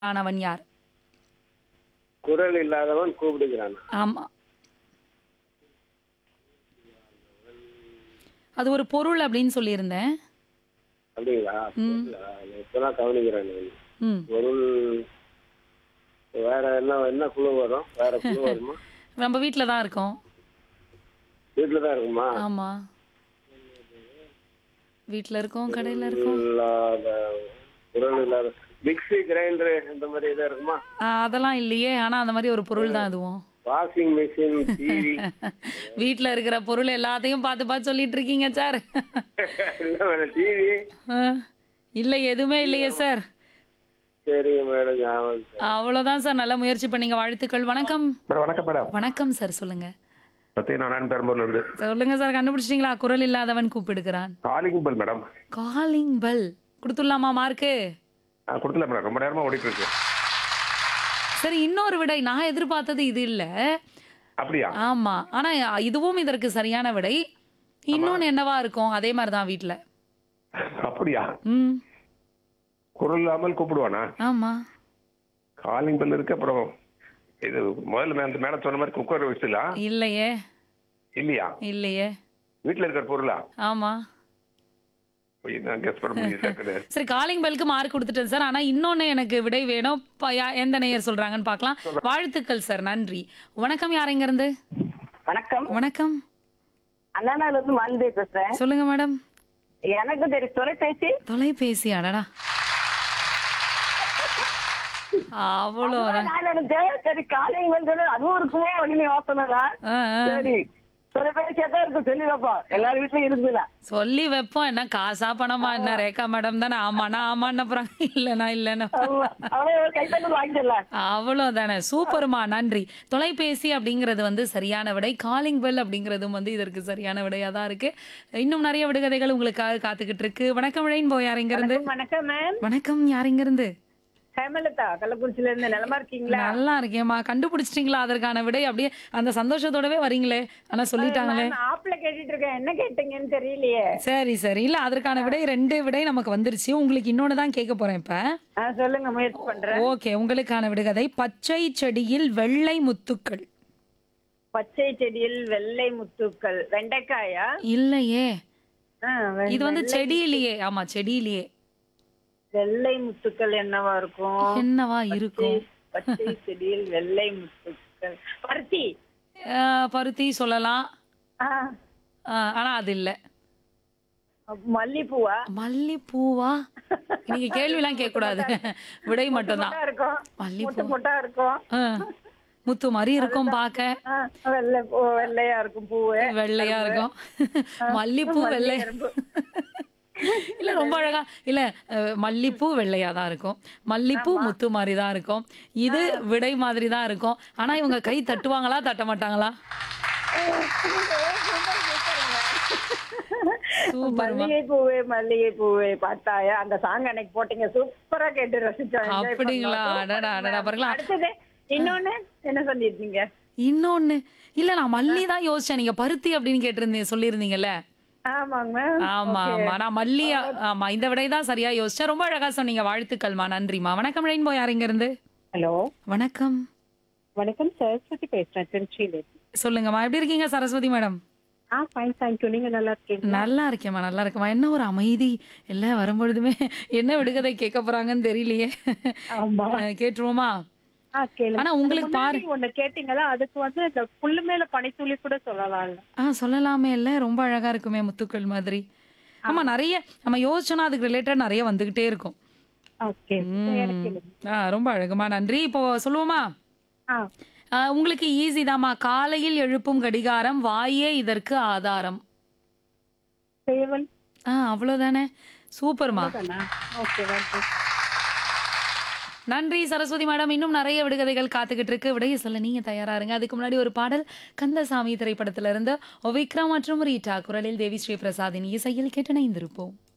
ஆனவன் யார் குரல் இல்லாதவன் கூப்பிடுகிறான் ஆமா அது ஒரு பொருள் அப்படின்னு சொல்லியிருந்தேன் அப்படிங்களா பொருளா? நான் இப்பதான் கவனிக்கிறேன் நான். ம் பொருள் வேற என்ன என்ன குழு வரும் வேற குழு வருமா நம்ம வீட்டில் தான் இருக்கோம் வீட்டுல தான் இருக்குமா ஆமா வீட்டில் இருக்கோம் கடையில் இருக்கோம் இல்லாத குரல் இல்லாத மிக்ஸி கிரைண்டர் இந்த மாதிரி இதாக இருக்குமா ஆ, அதெல்லாம் இல்லையே ஆனா அந்த மாதிரி ஒரு பொருள் தான் அதுவும் வாஷிங் மிஷின் டிவி வீட்டில் இருக்கிற பொருள் எல்லாத்தையும் பார்த்து பார்த்து சொல்லிட்டு இருக்கீங்க சார் டிவி இல்லை எதுவுமே இல்லையே சார் சரிங்க மேடம் ஞாபகம் சார். அவ்வளோதான் சார் நல்ல முயற்சி பண்ணீங்க வாழ்த்துக்கள் வணக்கம் மேடம் வணக்கம் மேடம் வணக்கம் சார் சொல்லுங்க சத்யநாராயண் பெரம்பூர்ல இருந்து சொல்லுங்க சார் கண்டுபிடிச்சிட்டீங்களா குரல் இல்லாதவன் கூப்பிடுகிறான் calling bell madam calling bell கொடுத்துடலாமா மார்க்கு ஆ கொடுத்துல மேடம் ரொம்ப நேரமா ஓடிட்டு இருக்கு சரி இன்னொரு விடை நான் எதிர்பார்த்தது இது இல்ல அப்படியா ஆமா ஆனா இதுவும் இதற்கு சரியான விடை இன்னொன்னு என்னவா இருக்கும் அதே மாதிரி தான் வீட்டில் அப்படியா ம் குரல் இல்லாமல் கூப்பிடுவானா ஆமா காலிங் பெல் இருக்கு அப்புறம் இது முதல்ல மே- அந்த மேடம் சொன்ன மாதிரி குக்கர் விசிலா இல்லையே இல்லையா இல்லையே வீட்டுல இருக்கிற பொருளா ஆமா கெஸ் பண்ண முடியல சரி காலிங் பெல்க்கு மார்க் கொடுத்துட்டேன் சார் ஆனா இன்னொன்னு எனக்கு விடை வேணும் ப- யா- எந்த நேயர் சொல்றாங்கன்னு பார்க்கலாம் வாழ்த்துக்கள் சார் நன்றி வணக்கம் யார் இங்க இருந்து வணக்கம் வணக்கம் அண்ணாநால இருந்து மாலிதே பேசுறேன் சொல்லுங்க மேடம் எனக்கு தெரியும் தொலைபேசி தொலைபேசி அடடா அவ்வளோதான் நான் நினைச்சேன் சரி காலையில் வந்து அதுவும் இருக்குமோ அப்படின்னு யோசனை தான் ஆ, ஆ. சரி தொலைபேசியா தான் இருக்கும் சொல்லி வைப்போம் எல்லார் வீட்லயும் இருக்குல்ல சொல்லி வைப்போம் என்ன காசா பணமா என்ன ரேகா மேடம் தானே ஆமாண்ணா ஆமான்னு அப்புறம் இல்லைண்ணா இல்லைண்ணா அவ்வளவு கைத்தட்டு வாங்கிடலாம் அவ்வளோதானே சூப்பர்மா நன்றி தொலைபேசி அப்படிங்கிறது வந்து சரியான விடை காலிங் பெல் அப்படிங்கிறதும் வந்து இதற்கு சரியான விடையா தான் இருக்கு இன்னும் நிறைய விடுகதைகள் உங்களுக்காக காத்துக்கிட்டு இருக்கு வணக்கம் விழைன் போய் யார் இங்க இருந்து வணக்கம் மேம் வணக்கம் யார் இங்க இருந்து ஹேமலதா கள்ளக்குறிச்சில இருந்து நிலமா இருக்கீங்களா நல்லா இருக்கேம்மா கண்டுபிடிச்சிட்டீங்களா அதற்கான விடை அப்படியே அந்த சந்தோஷத்தோடவே வரீங்களே ஆனா சொல்லிட்டாங்களே நான் ஆப்ல கேட்டுட்டு இருக்கேன் என்ன கேட்டீங்கன்னு தெரியலையே சரி சரி இல்ல அதற்கான விடை ரெண்டு விடை நமக்கு வந்துருச்சு உங்களுக்கு இன்னொன்னு தான் கேட்க போறேன் இப்ப ஆ, சொல்லுங்க முயற்சி பண்றேன் ஓகே உங்களுக்கான விடுகதை பச்சை செடியில் வெள்ளை முத்துக்கள் பச்சை செடியில் வெள்ளை முத்துக்கள் வெண்டைக்காயா இல்லையே ஆ, வெ- இது வந்து செடியிலேயே ஆமா செடியிலேயே வெள்ளை முத்துக்கள் என்னவா இருக்கும் என்னவா இருக்கும் பச்சை செடியில் வெள்ளை முத்துக்கள் பருத்தி அஹ், பருத்தி சொல்லலாம் ஆ, அஹ், ஆனா அது இல்ல மல்லிப்பூவா மல்லிப்பூவா நீங்க கேள்விலாம் கேட்க கூடாது விடை மட்டும்தான் மொட்டா இருக்கும் மல்லிப்பூ முட்டை முட்டா இருக்கும் அஹ், முத்து மாதிரி இருக்கும் பார்க்க ஆ, வெள்ளை பூ வெள்ளையா இருக்கும் பூவு வெள்ளையா இருக்கும் மல்லிப்பூ வெள்ளை இல்ல ரொம்ப அழகா இல்ல அஹ், மல்லிப்பூ வெள்ளையா தான் இருக்கும் மல்லிப்பூ முத்து மாதிரி தான் இருக்கும் இது விடை மாதிரி தான் இருக்கும் ஆனா இவங்க கை தட்டுவாங்களா தட்ட மாட்டாங்களா சூப்பர் மல்லிகை பூவே மல்லிகை பூவே பார்த்தாயா அந்த சாங் அன்னைக்கு போட்டீங்க சூப்பரா கேட்டு ரசிச்சோம் enjoy பண்ணோம். அப்படிங்களா Super அடடா அடடா ma'am. பாருங்களா அடுத்தது இன்னொன்னு என்ன சொல்லிருந்தீங்க இன்னொன்னு இல்ல நான் மல்லி தான் யோசிச்சேன் நீங்க பருத்தி அப்படின்னு கேட்டிருந்தீங்க சொல்லியிருந்தீங்கல்ல ஆமாங்க மேம் ஆமா ஆமா நான் மல்லி ஆமா இந்த விடை தான் சரியா யோசிச்சேன் ரொம்ப அழகா சொன்னீங்க வாழ்த்துக்கள்மா நன்றிமா வணக்கம் ரெயின்போ யார் இங்க இருந்து ஹலோ வணக்கம் வணக்கம் சரஸ்வதி பேசுறேன் திருச்சியில சொல்லுங்கம்மா எப்படி இருக்கீங்க சரஸ்வதி மேடம் ஆ ஃபைன் தேங்க்யூ நீங்க நல்லா இருக்கீங்க நல்லா இருக்கேம்மா நல்லா இருக்கேம்மா என்ன ஒரு அமைதி எல்லாம் வரும்பொழுதுமே என்ன விடுகதை கேட்க போறாங்கன்னு தெரியலையே ஆமா அஹ் கேட்டுருவோமா ஆ கேளுங்க ஆனா உங்களுக்கு பாரு முன்னாடி ஒண்ணு கேட்டீங்களா அதுக்கு வந்து இந்த புல்லு மேல பனித்துளி கூட சொல்லலாம்ல ஆ சொல்லலாமே இல்ல ரொம்ப அழகா இருக்குமே முத்துக்கள் மாதிரி ஆமா நிறைய நம்ம யோசிச்சோன்னா அதுக்கு ரிலேட்டட் நிறைய வந்துகிட்டே இருக்கும் ஓகே ம். ஆ ரொம்ப அழகுமா நன்றி இப்போ சொல்லுவோமா ஆ ஆ, உங்களுக்கு ஈஸி தாம்மா காலையில் எழுப்பும் கடிகாரம் வாயே இதற்கு ஆதாரம் சேவல் ஆ அவ்வளவுதானே சூப்பர்மா தானா ஓகே ஓகே நன்றி சரஸ்வதி மேடம் இன்னும் நிறைய விடுகதைகள் காத்துக்கிட்டு இருக்கு விடைய சொல்ல நீங்க தயாரா இருங்க அதுக்கு முன்னாடி ஒரு பாடல் கந்தசாமி திரைப்படத்துல இருந்து விக்ரம் மற்றும் ரீட்டா குரலில் தேவி ஸ்ரீ பிரசாதின் இசையில் கேட்டு இணைந்திருப்போம்